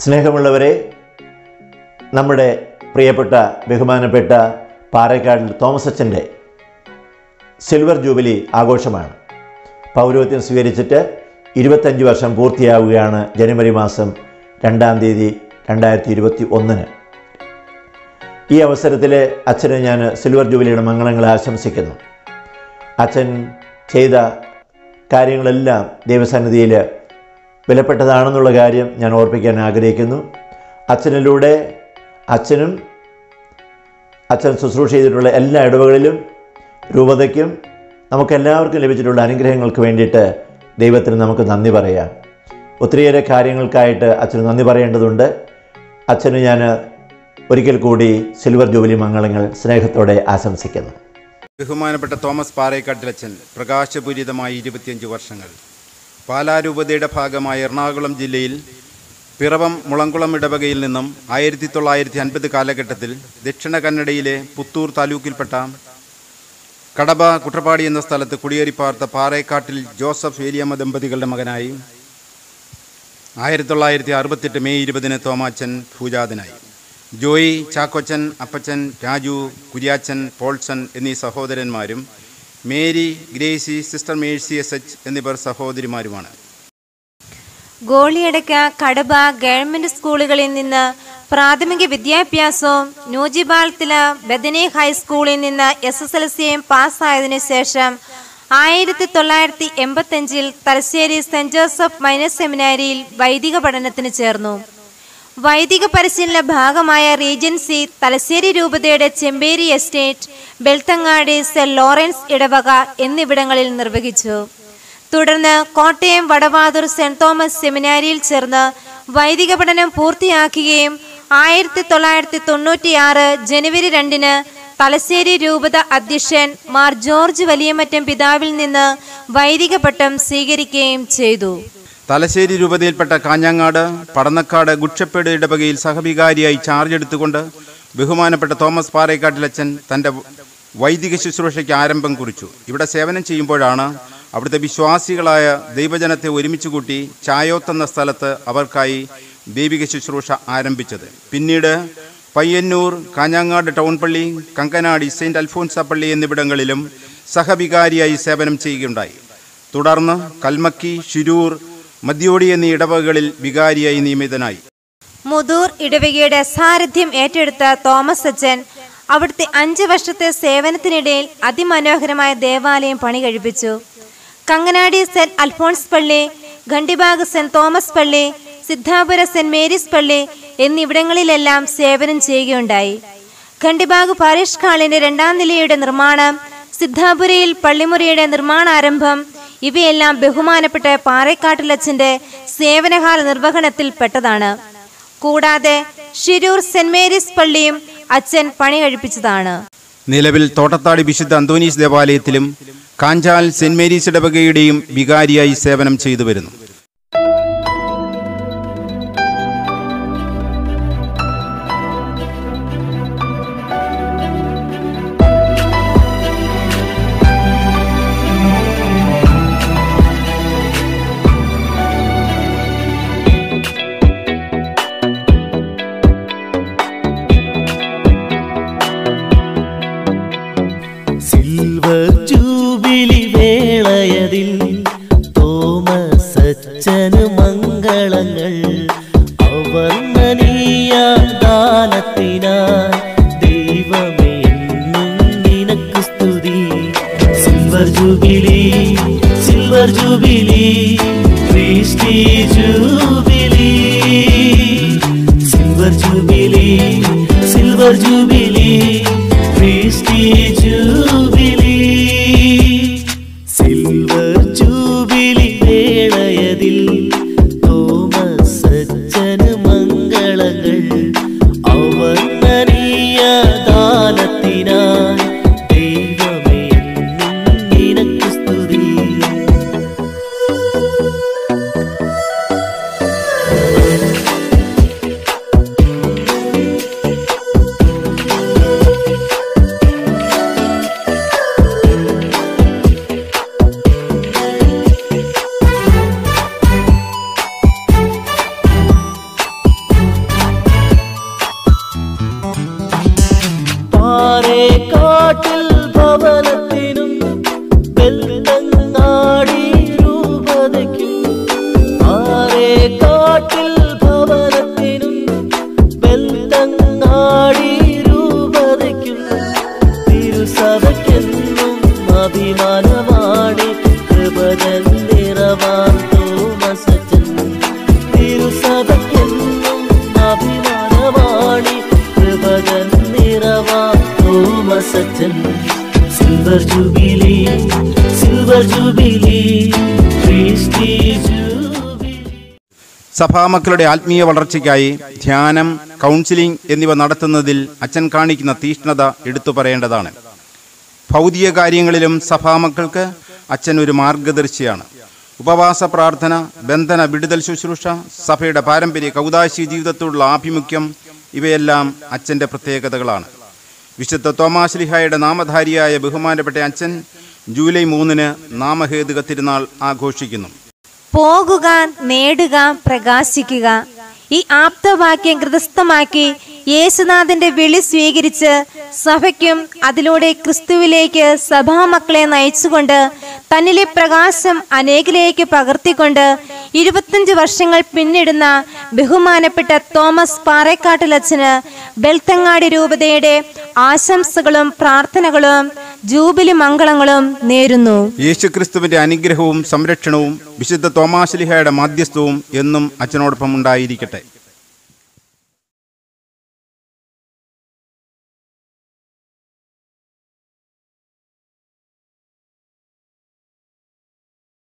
സ്നേഹമുള്ളവരെ നമ്മുടെ പ്രിയപ്പെട്ട ബഹുമാനപ്പെട്ട പാറേക്കാടിൽ തോമസ് അച്ഛൻ്റെ സിൽവർ ജൂബിലി ആഘോഷമാണ് പൗരോഹിത്യം സ്വീകരിച്ചിട്ട് ഇരുപത്തഞ്ച് വർഷം പൂർത്തിയാവുകയാണ് ജനുവരി മാസം രണ്ടാം തീയതി രണ്ടായിരത്തി ഇരുപത്തി ഒന്നിന് ഈ അവസരത്തിൽ അച്ഛന് ഞാൻ സിൽവർ ജൂബിലിയുടെ മംഗളങ്ങൾ ആശംസിക്കുന്നു അച്ഛൻ ചെയ്ത കാര്യങ്ങളെല്ലാം ദൈവസന്നിധിയിൽ വിലപ്പെട്ടതാണെന്നുള്ള കാര്യം ഞാൻ ഓർപ്പിക്കാൻ ആഗ്രഹിക്കുന്നു അച്ഛനിലൂടെ അച്ഛനും അച്ഛൻ ശുശ്രൂഷ ചെയ്തിട്ടുള്ള എല്ലാ ഇടവകളിലും രൂപതയ്ക്കും നമുക്കെല്ലാവർക്കും ലഭിച്ചിട്ടുള്ള അനുഗ്രഹങ്ങൾക്ക് വേണ്ടിയിട്ട് ദൈവത്തിന് നമുക്ക് നന്ദി പറയാം ഒത്തിരിയേറെ കാര്യങ്ങൾക്കായിട്ട് അച്ഛന് നന്ദി പറയേണ്ടതുണ്ട് അച്ഛന് ഞാൻ ഒരിക്കൽ കൂടി സിൽവർ ജൂബിലി മംഗളങ്ങൾ സ്നേഹത്തോടെ ആശംസിക്കുന്നു ബഹുമാനപ്പെട്ട തോമസ് പാറേക്കാട്ടിലച്ചൻ പ്രകാശപൂരിതമായ ഇരുപത്തിയഞ്ച് വർഷങ്ങൾ പാലാരൂപതയുടെ ഭാഗമായ എറണാകുളം ജില്ലയിൽ പിറവം മുളങ്കുളം ഇടവകയിൽ നിന്നും ആയിരത്തി തൊള്ളായിരത്തി അൻപത് കാലഘട്ടത്തിൽ ദക്ഷിണ കന്നഡയിലെ പുത്തൂർ താലൂക്കിൽപ്പെട്ട കടബ കുട്ടപ്പാടി എന്ന സ്ഥലത്ത് കുടിയേറി പാർത്ത പാറേക്കാട്ടിൽ ജോസഫ് ഏലിയമ്മ ദമ്പതികളുടെ മകനായി ആയിരത്തി തൊള്ളായിരത്തി അറുപത്തെട്ട് മെയ് ഇരുപതിന് തോമാച്ചൻ പൂജാതനായി ജോയി ചാക്കോച്ചൻ അപ്പച്ചൻ രാജു കുര്യാച്ചൻ പോൾസൺ എന്നീ സഹോദരന്മാരും Mary Gracy sister Mercy S H എന്നിവർ സഹോദരിമാരുമാണ് ഗോളിയടക്ക കടബ ഗവൺമെന്റ് സ്കൂളുകളിൽ നിന്ന് പ്രാഥമിക വിദ്യാഭ്യാസവും നൂജിബാലത്തില ബദനി ഹൈസ്കൂളിൽ നിന്ന് എസ് എസ് എൽ സിയും പാസ്സായതിനു ശേഷം ആയിരത്തി തൊള്ളായിരത്തി എൺപത്തഞ്ചിൽ തലശ്ശേരി സെന്റ് ജോസഫ് മൈനർ സെമിനാരിയിൽ വൈദിക പഠനത്തിന് ചേർന്നു വൈദിക പരിശീലന ഭാഗമായ റീജൻസി തലശ്ശേരി രൂപതയുടെ Chemperi estate Belthangady Saint Lawrence ഇടവക എന്നിവിടങ്ങളിൽ നിർവഹിച്ചു തുടർന്ന് കോട്ടയം വടവാതൂർ സെന്റ് തോമസ് സെമിനാരിയിൽ ചേർന്ന് വൈദിക പഠനം പൂർത്തിയാക്കുകയും ആയിരത്തി തൊള്ളായിരത്തി തൊണ്ണൂറ്റിയാറ് ജനുവരി രണ്ടിന് തലശ്ശേരി രൂപത അധ്യക്ഷൻ മാർ ജോർജ് വലിയമറ്റം പിതാവിൽ നിന്ന് വൈദിക പട്ടം സ്വീകരിക്കുകയും ചെയ്തു തലശ്ശേരി രൂപതയിൽപ്പെട്ട കാഞ്ഞങ്ങാട് പടന്നക്കാട് ഗുഡ്ഷപ്പേട് ഇടവകയിൽ സഹവികാരിയായി ചാർജ് എടുത്തുകൊണ്ട് ബഹുമാനപ്പെട്ട തോമസ് പാറേക്കാട്ടിലച്ചൻ തൻ്റെ വൈദിക ശുശ്രൂഷയ്ക്ക് ആരംഭം കുറിച്ചു ഇവിടെ സേവനം ചെയ്യുമ്പോഴാണ് അവിടുത്തെ വിശ്വാസികളായ ദൈവജനത്തെ ഒരുമിച്ച് കൂട്ടി ചായോത്ത് എന്ന സ്ഥലത്ത് അവർക്കായി ദൈവിക ശുശ്രൂഷ ആരംഭിച്ചത് പിന്നീട് പയ്യന്നൂർ കാഞ്ഞങ്ങാട് ടൗൺ പള്ളി കങ്കനാടി സെയിൻറ്റ് അൽഫോൻസ പള്ളി എന്നിവിടങ്ങളിലും സഹവികാരിയായി സേവനം ചെയ്യുകയുണ്ടായി തുടർന്ന് കൽമക്കി ശിരൂർ മദ്യോടി എന്നീ ഇടവകകളിൽ വികാരിയായി നിയമിതനായി മുതൂർ ഇടവകയുടെ സാരഥ്യം ഏറ്റെടുത്ത തോമസ് അച്ഛൻ അവിടുത്തെ അഞ്ച് വർഷത്തെ സേവനത്തിനിടയിൽ അതിമനോഹരമായ ദേവാലയം പണി കഴിപ്പിച്ചു കങ്ങനാടി സെന്റ് അൽഫോൺസ് പള്ളി ഖണ്ഡിബാഗ് സെന്റ് തോമസ് പള്ളി സിദ്ധാപുര സെന്റ് മേരീസ് പള്ളി എന്നിവിടങ്ങളിലെല്ലാം സേവനം ചെയ്യുകയുണ്ടായി ഖണ്ഡിബാഗ് പാരിഷ് ഹാളിന്റെ രണ്ടാം നിലയുടെ നിർമ്മാണം സിദ്ധാപുരയിൽ പള്ളിമുറിയുടെ നിർമ്മാണാരംഭം ഇവയെല്ലാം ബഹുമാനപ്പെട്ട പാറേക്കാട്ടിലച്ചന്റെ സേവനകാല നിർവഹണത്തിൽ പെട്ടതാണ് കൂടാതെ ഷിരൂർ സെന്റ് മേരീസ് പള്ളിയും അച്ഛൻ പണി കഴിപ്പിച്ചതാണ് നിലവിൽ തോട്ടത്താടി വിശുദ്ധ അന്തോനീസ് ദേവാലയത്തിലും കാഞ്ചാൽ സെന്റ് മേരീസ് ഇടവകയുടെയും വികാരിയായി സേവനം ചെയ്തു വരുന്നു സിൽവർ ജൂബിലി വേളയതിൽ തോമസ് അച്ഛന് മംഗളങ്ങൾ അവർണ്ണനീയ ദാനത്തിനായി ദൈവമേ എന്നും നിനക്ക് സ്തുതി silver jubilee silver jubilee Christy jubilee silver jubilee silver jubilee Christy jubilee silver jubilee വേളയതിൽ തോമസ് അച്ഛന് മംഗളങ്ങൾ അവർണ്ണനീയ ദാനത്തിനായി ദൈവമേ എന്നും നിനക്ക് സ്തുതി സഭയ്ക്കെന്നും അഭിമാനമാണി കൃപകൻ നിറവാ തോമസച്ചൻ silver jubilee silver jubilee Christy jubilee സഭാമക്കളുടെ ആത്മീയ വളർച്ചയ്ക്കായി ധ്യാനം കൗൺസിലിംഗ് എന്നിവ നടത്തുന്നതിൽ അച്ഛൻ കാണിക്കുന്ന തീഷ്ണത എടുത്തു പറയേണ്ടതാണ് ഭൗതിക കാര്യങ്ങളിലും സഭാമക്കൾക്ക് അച്ഛൻ ഒരു മാർഗദർശിയാണ് ഉപവാസ പ്രാർത്ഥന ബന്ധന വിടുതൽ ശുശ്രൂഷ സഭയുടെ പാരമ്പര്യ കൗതാശി ജീവിതത്തോടുള്ള ആഭിമുഖ്യം ഇവയെല്ലാം അച്ഛൻ്റെ പ്രത്യേകതകളാണ് വിശുദ്ധ തോമാശ്ലിഹായുടെ നാമധാരിയായ ബഹുമാനപ്പെട്ട അച്ഛൻ ജൂലൈ മൂന്നിന് നാമഹേതുക തിരുനാൾ ആഘോഷിക്കുന്നു പോകുക നേടുക പ്രകാശിക്കുക ഈ ആപ്തവാക്യം കൃതസ്ഥമാക്കി യേശുനാഥന്റെ വിളി സ്വീകരിച്ച് സഭയ്ക്കും അതിലൂടെ ക്രിസ്തുവിലേക്ക് സഭാമക്കളെ നയിച്ചുകൊണ്ട് തന്നിലെ പ്രകാശം അനേകിലേക്ക് പകർത്തിക്കൊണ്ട് ഇരുപത്തഞ്ച് വർഷങ്ങൾ പിന്നിടുന്ന ബഹുമാനപ്പെട്ട തോമസ് പാറേക്കാട്ടിലച്ഛന് ബെൽത്തങ്ങാടി രൂപതയുടെ ആശംസകളും പ്രാർത്ഥനകളും ജൂബിലി മംഗളങ്ങളും നേരുന്നു യേശുക്രിസ്തുവിന്റെ അനുഗ്രഹവും സംരക്ഷണവും വിശുദ്ധ തോമാശ്ലിഹയുടെ മാധ്യസ്ഥവും എന്നും അച്ഛനോടൊപ്പം ഉണ്ടായിരിക്കട്ടെ